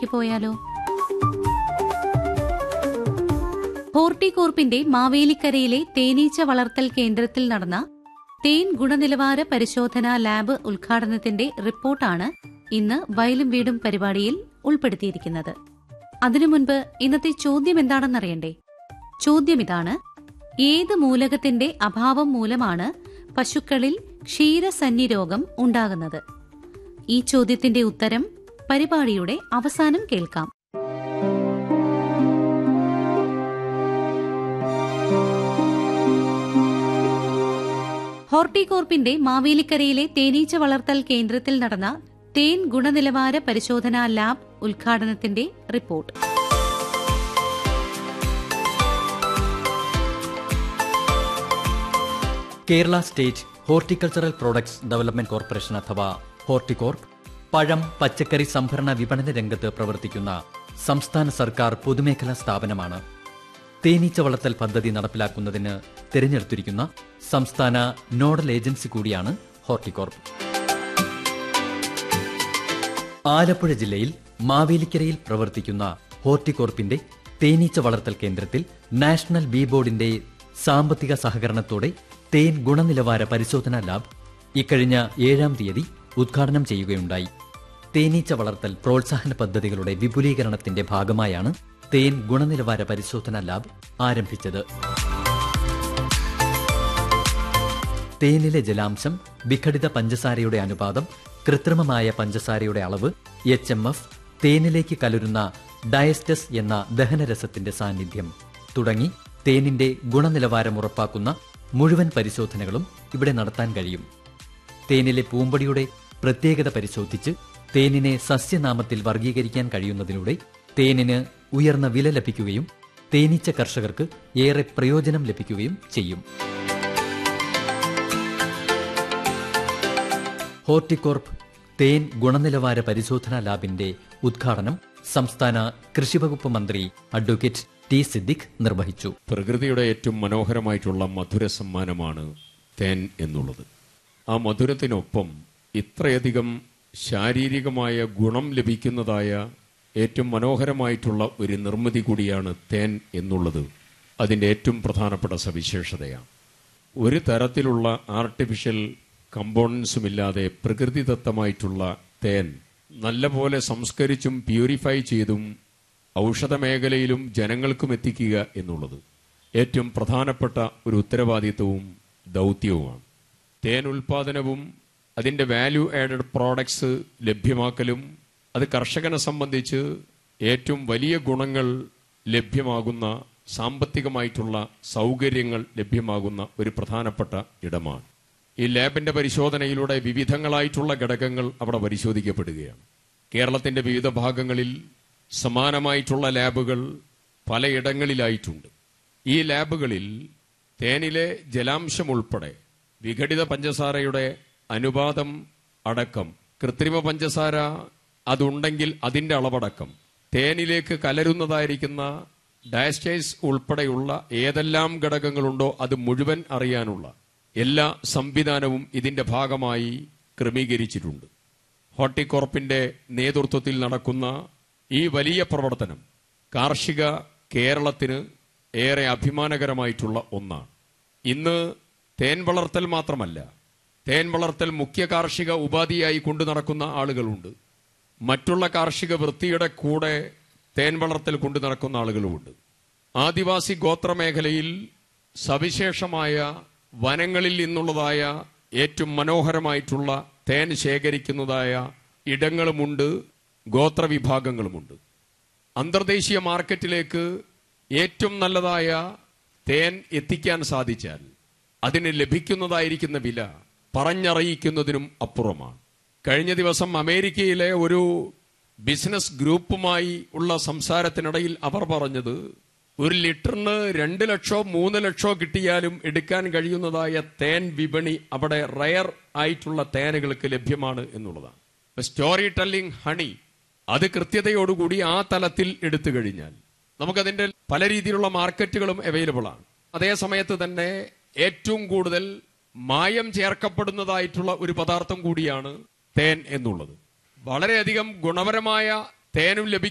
അറിയിപ്പിലേക്ക് പോയാലോ ഹോർട്ടികോർപ്പിന്റെ മാവേലിക്കരയിലെ തേനീച്ച വളർത്തൽ കേന്ദ്രത്തിൽ നടന്ന തേൻ ഗുണനിലവാര പരിശോധനാ ലാബ് ഉദ്ഘാടനത്തിന്റെ റിപ്പോർട്ടാണ് ഇന്ന് വയലും വീടും പരിപാടിയിൽ ഉൾപ്പെടുത്തിയിരിക്കുന്നത് അതിനു മുൻപ് ഇന്നത്തെ ചോദ്യം എന്താണെന്നറിയണ്ടേ ചോദ്യം ഇതാണ് ഏത് മൂലകത്തിന്റെ അഭാവം മൂലമാണ് പശുക്കളിൽ ക്ഷീരസന്നി രോഗം ഉണ്ടാകുന്നത് ഈ ചോദ്യത്തിന്റെ ഉത്തരം പരിപാടിയുടെ അവസാനം കേൾക്കാം ഹോർട്ടികോർപ്പിന്റെ മാവേലിക്കരയിലെ തേനീച്ച വളർത്തൽ കേന്ദ്രത്തിൽ നടന്ന തേൻ ഗുണനിലവാര പരിശോധനാ ലാബ് ഉദ്ഘാടനത്തിന്റെ report Kerala state horticultural products development corporation അഥവാ ഹോർട്ടികോർപ്പ് പഴം പച്ചക്കറി സംഭരണ വിപണന രംഗത്ത് പ്രവർത്തിക്കുന്ന സംസ്ഥാന സർക്കാർ പൊതുമേഖലാ സ്ഥാപനമാണ് തേനീച്ച വളർത്തൽ പദ്ധതി നടപ്പിലാക്കുന്നതിന് തിരഞ്ഞെടുത്തിരിക്കുന്ന സംസ്ഥാന നോഡൽ ഏജൻസി കൂടിയാണ് ഹോർട്ടികോർപ്പ് ആലപ്പുഴ ജില്ലയിൽ മാവേലിക്കരയിൽ പ്രവർത്തിക്കുന്ന ഹോർട്ടികോർപ്പിന്റെ തേനീച്ച വളർത്തൽ കേന്ദ്രത്തിൽ നാഷണൽ ബീ ബോർഡിന്റെ സാമ്പത്തിക സഹകരണത്തോടെ തേൻ ഗുണനിലവാര പരിശോധനാ ലാബ് ഇക്കഴിഞ്ഞ ഏഴാം തീയതി ഉദ്ഘാടനം ചെയ്യുകയുണ്ടായി തേനീച്ച വളർത്തൽ പ്രോത്സാഹന പദ്ധതികളുടെ വിപുലീകരണത്തിന്റെ ഭാഗമായാണ് തേൻ ഗുണനിലവാര പരിശോധനാ ലാബ് ആരംഭിച്ചത് തേനിലെ ജലാംശം വിഘടിത പഞ്ചസാരയുടെ അനുപാതം കൃത്രിമമായ പഞ്ചസാരയുടെ അളവ് എച്ച് എം എഫ് തേനിലേക്ക് കലരുന്ന ഡയസ്റ്റസ് എന്ന ദഹനരസത്തിന്റെ സാന്നിധ്യം തുടങ്ങി തേനിന്റെ ഗുണനിലവാരം ഉറപ്പാക്കുന്ന മുഴുവൻ പരിശോധനകളും ഇവിടെ നടത്താൻ കഴിയും തേനിലെ പൂമ്പൊടിയുടെ പ്രത്യേകത പരിശോധിച്ച് തേനിനെ സസ്യനാമത്തിൽ വർഗീകരിക്കാൻ കഴിയുന്നതിലൂടെ തേനിന് ഉയർന്ന വില ലഭിക്കുകയും തേനീച്ച കർഷകർക്ക് ഏറെ പ്രയോജനം ലഭിക്കുകയും ചെയ്യും ഹോർട്ടികോർപ്പ് തേൻ ഗുണനിലവാര പരിശോധനാ ലാബിന്റെ ഉദ്ഘാടനം സംസ്ഥാന കൃഷിവകുപ്പ് മന്ത്രി അഡ്വക്കേറ്റ് ടി സിദ്ദിഖ് നിർവഹിച്ചു പ്രകൃതിയുടെ ഏറ്റവും മനോഹരമായിട്ടുള്ള മധുര സമ്മാനമാണ് തേൻ എന്നുള്ളത് ആ മധുരത്തിനൊപ്പം ഇത്രയധികം ശാരീരികമായ ഗുണം ലഭിക്കുന്നതായ ഏറ്റവും മനോഹരമായിട്ടുള്ള ഒരു നിർമ്മിതി കൂടിയാണ് തേൻ എന്നുള്ളത് അതിൻ്റെ ഏറ്റവും പ്രധാനപ്പെട്ട സവിശേഷതയാണ് ഒരു തരത്തിലുള്ള ആർട്ടിഫിഷ്യൽ കമ്പോണൻസും ഇല്ലാതെ പ്രകൃതിദത്തമായിട്ടുള്ള തേൻ നല്ലപോലെ സംസ്കരിച്ചും പ്യൂരിഫൈ ചെയ്തും ഔഷധ മേഖലയിലും ജനങ്ങൾക്കും എത്തിക്കുക എന്നുള്ളത് ഏറ്റവും പ്രധാനപ്പെട്ട ഒരു ഉത്തരവാദിത്വവും ദൗത്യവുമാണ് തേൻ ഉൽപാദനവും അതിൻ്റെ വാല്യൂ ആഡഡ് പ്രോഡക്ട്സ് ലഭ്യമാക്കലും അത് കർഷകനെ സംബന്ധിച്ച് ഏറ്റവും വലിയ ഗുണങ്ങൾ ലഭ്യമാകുന്ന സാമ്പത്തികമായിട്ടുള്ള സൗകര്യങ്ങൾ ലഭ്യമാകുന്ന ഒരു പ്രധാനപ്പെട്ട ഇടമാണ് ഈ ലാബിന്റെ പരിശോധനയിലൂടെ വിവിധങ്ങളായിട്ടുള്ള ഘടകങ്ങൾ അവിടെ പരിശോധിക്കപ്പെടുകയാണ് കേരളത്തിന്റെ വിവിധ ഭാഗങ്ങളിൽ സമാനമായിട്ടുള്ള ലാബുകൾ പലയിടങ്ങളിലായിട്ടുണ്ട് ഈ ലാബുകളിൽ തേനിലെ ജലാംശം ഉൾപ്പെടെ വിഘടിത പഞ്ചസാരയുടെ അനുപാതം അടക്കം കൃത്രിമ പഞ്ചസാര അതുണ്ടെങ്കിൽ അതിന്റെ അളവടക്കം തേനിലേക്ക് കലരുന്നതായിരിക്കുന്ന ഡയസ്റ്റൈസ് ഉൾപ്പെടെയുള്ള ഏതെല്ലാം ഘടകങ്ങളുണ്ടോ അത് മുഴുവൻ അറിയാനുള്ള എല്ലാ സംവിധാനവും ഇതിന്റെ ഭാഗമായി ക്രമീകരിച്ചിട്ടുണ്ട് ഹോർട്ടികോർപ്പിന്റെ നേതൃത്വത്തിൽ നടക്കുന്ന ഈ വലിയ പ്രവർത്തനം കാർഷിക കേരളത്തിന് ഏറെ അഭിമാനകരമായിട്ടുള്ള ഒന്നാണ് ഇന്ന് തേൻ വളർത്തൽ മാത്രമല്ല തേൻ വളർത്തൽ മുഖ്യ കാർഷിക ഉപാധിയായി കൊണ്ടു നടക്കുന്ന ആളുകളുണ്ട് മറ്റുള്ള കാർഷിക വൃത്തിയുടെ കൂടെ തേൻ വളർത്തൽ കൊണ്ടു നടക്കുന്ന ആളുകളുമുണ്ട് ആദിവാസി ഗോത്രമേഖലയിൽ സവിശേഷമായ വനങ്ങളിൽ നിന്നുള്ളതായ ഏറ്റവും മനോഹരമായിട്ടുള്ള തേൻ ശേഖരിക്കുന്നതായ ഇടങ്ങളുമുണ്ട് ഗോത്രവിഭാഗങ്ങളുമുണ്ട് അന്തർദേശീയ മാർക്കറ്റിലേക്ക് ഏറ്റവും നല്ലതായ തേൻ എത്തിക്കാൻ സാധിച്ചാൽ അതിന് ലഭിക്കുന്നതായിരിക്കുന്ന വില പറഞ്ഞറിയിക്കുന്നതിനും അപ്പുറമാണ് കഴിഞ്ഞ ദിവസം അമേരിക്കയിലെ ഒരു ബിസിനസ് ഗ്രൂപ്പുമായി ഉള്ള സംസാരത്തിനിടയിൽ അവർ പറഞ്ഞത് ഒരു ലിറ്ററിന് രണ്ട് ലക്ഷോ മൂന്ന് ലക്ഷോ കിട്ടിയാലും എടുക്കാൻ കഴിയുന്നതായ തേൻ വിപണി അവിടെ റയർ ആയിട്ടുള്ള തേനുകൾക്ക് ലഭ്യമാണ് എന്നുള്ളതാണ് സ്റ്റോറി ടെല്ലിംഗ് ഹണി അത് കൃത്യതയോടുകൂടി ആ തലത്തിൽ എടുത്തു കഴിഞ്ഞാൽ നമുക്കതിന്റെ പല രീതിയിലുള്ള മാർക്കറ്റുകളും അവൈലബിൾ ആണ് അതേ സമയത്ത് തന്നെ ഏറ്റവും കൂടുതൽ മായം ചേർക്കപ്പെടുന്നതായിട്ടുള്ള ഒരു പദാർത്ഥം കൂടിയാണ് തേൻ എന്നുള്ളത് വളരെയധികം ഗുണപരമായ തേനും ലഭിക്കും